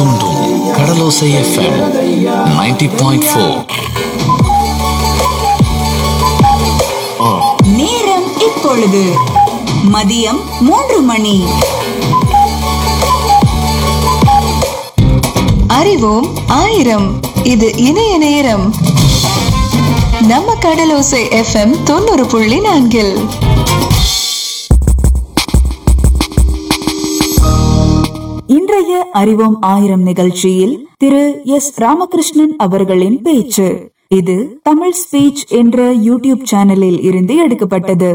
தூண்டும் கடலோசை FM 90.4 point four நேரம் இப்பொழுது மதியம் மூன்று மணி அறிவோம் ஆயிரம் இது இணைய நேரம் நம்ம கடலோசை எஃப்எம் தொண்ணூறு புள்ளி நான்கில் இன்றைய அறிவோம் ஆயிரம் நிகழ்ச்சியில் திரு எஸ் ராமகிருஷ்ணன் அவர்களின் பேச்சு இது தமிழ் ஸ்பீச் என்ற யூடியூப் சேனலில் இருந்து எடுக்கப்பட்டது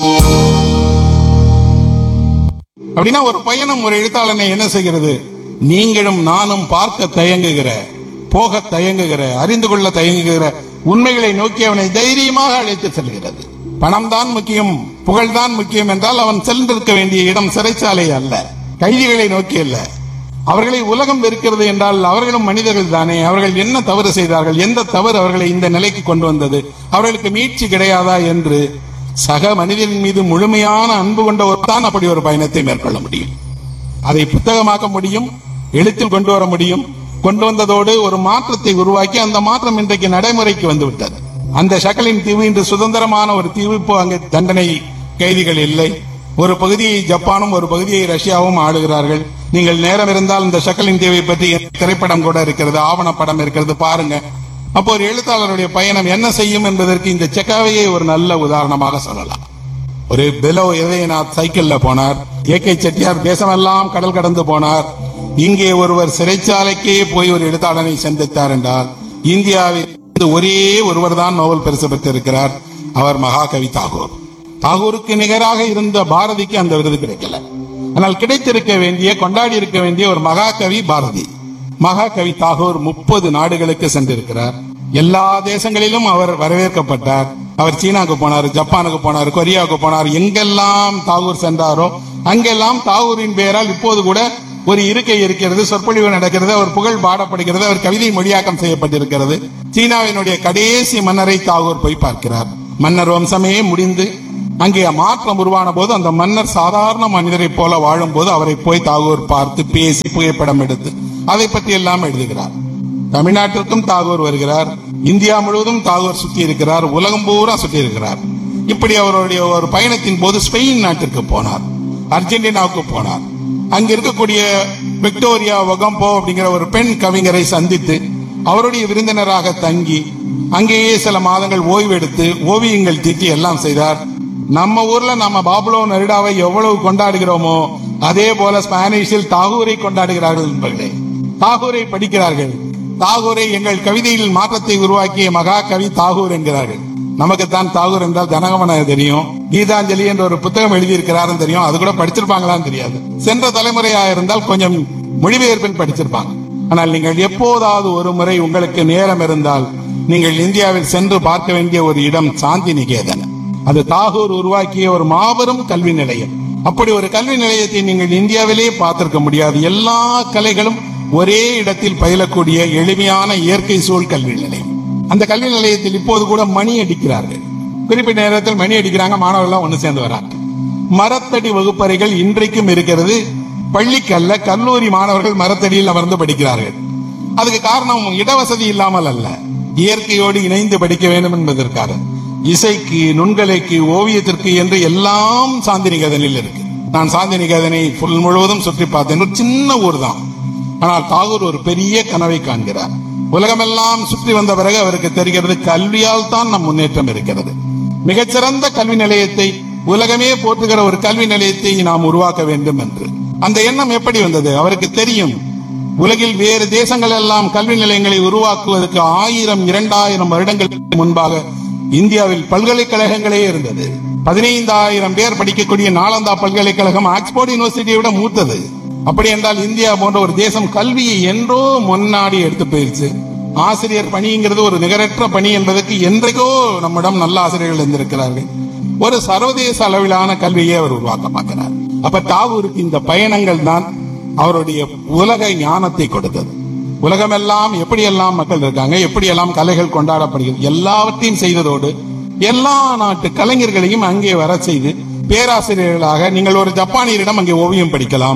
அப்படின்னா ஒரு பயணம் ஒரு எழுத்தாளனை என்ன செய்கிறது நீங்களும் நானும் பார்க்க தயங்குகிற போக தயங்குகிற அறிந்து கொள்ள தயங்குகிற உண்மைகளை நோக்கி அவனை தைரியமாக அழைத்து செல்கிறது பணம் தான் முக்கியம் புகழ்தான் முக்கியம் என்றால் அவன் சென்றிருக்க வேண்டிய இடம் சிறைச்சாலை அல்ல கைதிகளை நோக்கி அல்ல அவர்களை உலகம் வெறுக்கிறது என்றால் அவர்களும் மனிதர்கள் தானே அவர்கள் என்ன தவறு செய்தார்கள் எந்த தவறு அவர்களை இந்த நிலைக்கு கொண்டு வந்தது அவர்களுக்கு மீட்சி கிடையாதா என்று சக மனிதனின் மீது முழுமையான அன்பு கொண்டவர் தான் அப்படி ஒரு பயணத்தை மேற்கொள்ள முடியும் அதை புத்தகமாக்க முடியும் எழுத்தில் கொண்டு வர முடியும் கொண்டு வந்ததோடு ஒரு மாற்றத்தை உருவாக்கி அந்த மாற்றம் இன்றைக்கு நடைமுறைக்கு வந்து விட்டது அந்த ஷக்கலின் தீவு இன்று சுதந்திரமான ஒரு தீவு இப்போ அங்கே தண்டனை கைதிகள் இல்லை ஒரு பகுதியை ஜப்பானும் ஒரு பகுதியை ரஷ்யாவும் ஆளுகிறார்கள் நீங்கள் நேரம் இருந்தால் இந்த ஷக்கலின் தீவை பற்றி திரைப்படம் கூட இருக்கிறது ஆவணப்படம் இருக்கிறது பாருங்க அப்போ ஒரு எழுத்தாளருடைய பயணம் என்ன செய்யும் என்பதற்கு இந்த செக்காவையே ஒரு நல்ல உதாரணமாக சொல்லலாம் ஒரு பெலோ இதயநாத் சைக்கிள்ல போனார் ஏ கே செட்டியார் தேசமெல்லாம் கடல் கடந்து போனார் இங்கே ஒருவர் சிறைச்சாலைக்கே போய் ஒரு எழுத்தாளனை சந்தித்தார் என்றால் இந்தியாவில் இருந்து ஒரே ஒருவர் தான் நோபல் பரிசு பெற்றிருக்கிறார் அவர் மகாகவி தாகூர் தாகூருக்கு நிகராக இருந்த பாரதிக்கு அந்த விருது கிடைக்கல ஆனால் கிடைத்திருக்க வேண்டிய கொண்டாடி இருக்க வேண்டிய ஒரு மகாகவி பாரதி மகாகவி தாகூர் முப்பது நாடுகளுக்கு சென்றிருக்கிறார் எல்லா தேசங்களிலும் அவர் வரவேற்கப்பட்டார் அவர் சீனாவுக்கு போனார் ஜப்பானுக்கு போனார் கொரியாவுக்கு போனார் எங்கெல்லாம் தாகூர் சென்றாரோ அங்கெல்லாம் தாகூரின் பெயரால் இப்போது கூட ஒரு இருக்கை இருக்கிறது சொற்பொழிவு நடக்கிறது அவர் புகழ் பாடப்படுகிறது அவர் கவிதை மொழியாக்கம் செய்யப்பட்டிருக்கிறது சீனாவினுடைய கடைசி மன்னரை தாகூர் போய் பார்க்கிறார் மன்னர் வம்சமே முடிந்து அங்கே மாற்றம் உருவான போது அந்த மன்னர் சாதாரண மனிதரைப் போல வாழும் போது அவரை போய் தாகூர் பார்த்து பேசி புகைப்படம் எடுத்து அதை பற்றி எல்லாம் எழுதுகிறார் தமிழ்நாட்டிற்கும் தாகூர் வருகிறார் இந்தியா முழுவதும் தாகூர் சுற்றி இருக்கிறார் உலகம் பூரா சுற்றி இருக்கிறார் இப்படி அவருடைய ஒரு பயணத்தின் போது ஸ்பெயின் நாட்டிற்கு போனார் அர்ஜென்டினாவுக்கு போனார் அங்க இருக்கக்கூடிய விக்டோரியா ஒகம்போ அப்படிங்கிற ஒரு பெண் கவிஞரை சந்தித்து அவருடைய விருந்தினராக தங்கி அங்கேயே சில மாதங்கள் ஓய்வெடுத்து ஓவியங்கள் தீட்டி எல்லாம் செய்தார் நம்ம ஊர்ல நம்ம பாபுலோ நெருடாவை எவ்வளவு கொண்டாடுகிறோமோ அதே போல ஸ்பானிஷில் தாகூரை கொண்டாடுகிறார்கள் என்பர்களே தாகூரை படிக்கிறார்கள் தாகூரை எங்கள் கவிதையில் மாற்றத்தை உருவாக்கிய மகா கவி தாகூர் என்கிறார்கள் நமக்குத்தான் தாகூர் என்றால் ஜனகமன தெரியும் கீதாஞ்சலி என்ற ஒரு புத்தகம் எழுதியிருக்கிறாருன்னு தெரியும் அது கூட படிச்சிருப்பாங்களான்னு தெரியாது சென்ற தலைமுறையா இருந்தால் கொஞ்சம் மொழிபெயர்ப்பில் படிச்சிருப்பாங்க ஆனால் நீங்கள் எப்போதாவது ஒரு முறை உங்களுக்கு நேரம் இருந்தால் நீங்கள் இந்தியாவில் சென்று பார்க்க வேண்டிய ஒரு இடம் சாந்தி நிகேதன் அது தாகூர் உருவாக்கிய ஒரு மாபெரும் கல்வி நிலையம் அப்படி ஒரு கல்வி நிலையத்தை நீங்கள் இந்தியாவிலே பார்த்திருக்க முடியாது எல்லா கலைகளும் ஒரே இடத்தில் பயிலக்கூடிய எளிமையான இயற்கை சூழ் கல்வி நிலையம் அந்த கல்வி நிலையத்தில் இப்போது கூட மணி அடிக்கிறார்கள் குறிப்பிட்ட நேரத்தில் மணி அடிக்கிறாங்க மாணவர்கள் ஒண்ணு சேர்ந்து வராங்க மரத்தடி வகுப்பறைகள் இன்றைக்கும் இருக்கிறது பள்ளிக்கல்ல கல்லூரி மாணவர்கள் மரத்தடியில் அமர்ந்து படிக்கிறார்கள் அதுக்கு காரணம் இடவசதி இல்லாமல் அல்ல இயற்கையோடு இணைந்து படிக்க வேண்டும் என்பதற்காக இசைக்கு நுண்கலைக்கு ஓவியத்திற்கு என்று எல்லாம் சாந்திநிகேதனில் இருக்கு நான் சாந்திநிகேதனை புல் முழுவதும் சுற்றி பார்த்தேன் ஒரு சின்ன ஊர் தான் ஆனால் தாகூர் ஒரு பெரிய கனவை காண்கிறார் உலகமெல்லாம் சுற்றி வந்த பிறகு அவருக்கு தெரிகிறது கல்வியால் தான் நம் முன்னேற்றம் இருக்கிறது மிகச்சிறந்த கல்வி நிலையத்தை உலகமே போற்றுகிற ஒரு கல்வி நிலையத்தை நாம் உருவாக்க வேண்டும் என்று அந்த எண்ணம் எப்படி வந்தது அவருக்கு தெரியும் உலகில் வேறு தேசங்கள் எல்லாம் கல்வி நிலையங்களை உருவாக்குவதற்கு ஆயிரம் இரண்டாயிரம் வருடங்களுக்கு முன்பாக இந்தியாவில் பல்கலைக்கழகங்களே இருந்தது பதினைந்தாயிரம் பேர் படிக்கக்கூடிய நாலந்தா பல்கலைக்கழகம் ஆக்ஸ்போர்ட் யூனிவர்சிட்டியை விட மூத்தது அப்படி என்றால் இந்தியா போன்ற ஒரு தேசம் கல்வியை என்றோ முன்னாடி எடுத்து போயிருச்சு ஆசிரியர் பணிங்கிறது ஒரு நிகரற்ற பணி என்பதற்கு என்றைக்கோ நம்மிடம் நல்ல ஆசிரியர்கள் இருந்திருக்கிறார்கள் ஒரு சர்வதேச அளவிலான கல்வியை அவர் உருவாக்க பார்க்கிறார் அப்ப தாகூருக்கு இந்த பயணங்கள் தான் அவருடைய உலக ஞானத்தை கொடுத்தது உலகமெல்லாம் எப்படியெல்லாம் மக்கள் இருக்காங்க எப்படியெல்லாம் கலைகள் கொண்டாடப்படுகிறது எல்லாவற்றையும் செய்ததோடு எல்லா நாட்டு கலைஞர்களையும் அங்கே வர செய்து பேராசிரியர்களாக நீங்கள் ஒரு ஜப்பானியரிடம் அங்கே ஓவியம் படிக்கலாம்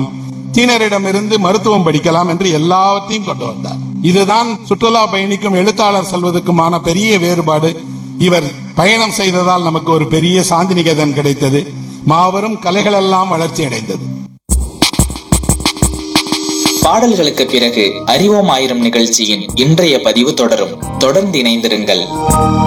சீனரிடமிருந்து மருத்துவம் படிக்கலாம் என்று எல்லாவற்றையும் கொண்டு வந்தார் இதுதான் சுற்றுலா பயணிக்கும் எழுத்தாளர் செல்வதற்குமான பெரிய வேறுபாடு இவர் பயணம் செய்ததால் நமக்கு ஒரு பெரிய சாந்திநிகேதன் கிடைத்தது மாபெரும் கலைகள் எல்லாம் வளர்ச்சி அடைந்தது பாடல்களுக்கு பிறகு அறிவோம் ஆயிரம் நிகழ்ச்சியின் இன்றைய பதிவு தொடரும் தொடர்ந்து இணைந்திருங்கள்